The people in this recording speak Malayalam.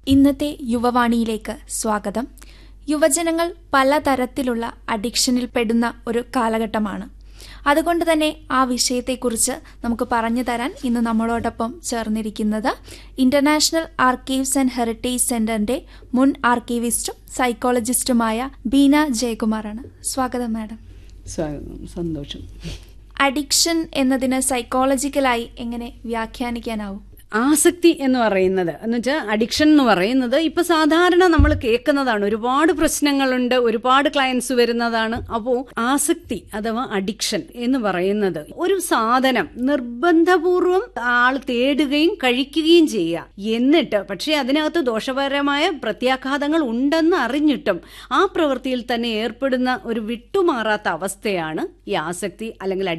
ഇന്നത്തെ യുവവാണിയിലേക്ക് സ്വാഗതം യുവജനങ്ങൾ പലതരത്തിലുള്ള അഡിക്ഷനിൽ പെടുന്ന ഒരു കാലഘട്ടമാണ് അതുകൊണ്ട് തന്നെ ആ വിഷയത്തെക്കുറിച്ച് നമുക്ക് പറഞ്ഞു തരാൻ ഇന്ന് നമ്മളോടൊപ്പം ചേർന്നിരിക്കുന്നത് ഇന്റർനാഷണൽ ആർക്കീവ്സ് ആൻഡ് ഹെറിറ്റേജ് സെന്ററിന്റെ മുൻ ആർക്കീവിസ്റ്റും സൈക്കോളജിസ്റ്റുമായ ബീന ജയകുമാറാണ് സ്വാഗതം മാഡം സ്വാഗതം സന്തോഷം അഡിക്ഷൻ എന്നതിന് സൈക്കോളജിക്കലായി എങ്ങനെ വ്യാഖ്യാനിക്കാനാവും ആസക്തി എന്ന് പറയുന്നത് എന്ന് വെച്ചാൽ അഡിക്ഷൻ എന്ന് പറയുന്നത് ഇപ്പൊ സാധാരണ നമ്മൾ കേൾക്കുന്നതാണ് ഒരുപാട് പ്രശ്നങ്ങളുണ്ട് ഒരുപാട് ക്ലയൻസ് വരുന്നതാണ് അപ്പോൾ ആസക്തി അഥവാ അഡിക്ഷൻ എന്ന് പറയുന്നത് ഒരു സാധനം നിർബന്ധപൂർവം ആൾ തേടുകയും കഴിക്കുകയും ചെയ്യുക എന്നിട്ട് പക്ഷേ അതിനകത്ത് ദോഷപരമായ പ്രത്യാഘാതങ്ങൾ ഉണ്ടെന്ന് അറിഞ്ഞിട്ടും ആ പ്രവൃത്തിയിൽ തന്നെ ഏർപ്പെടുന്ന ഒരു വിട്ടുമാറാത്ത അവസ്ഥയാണ് ഈ ആസക്തി അല്ലെങ്കിൽ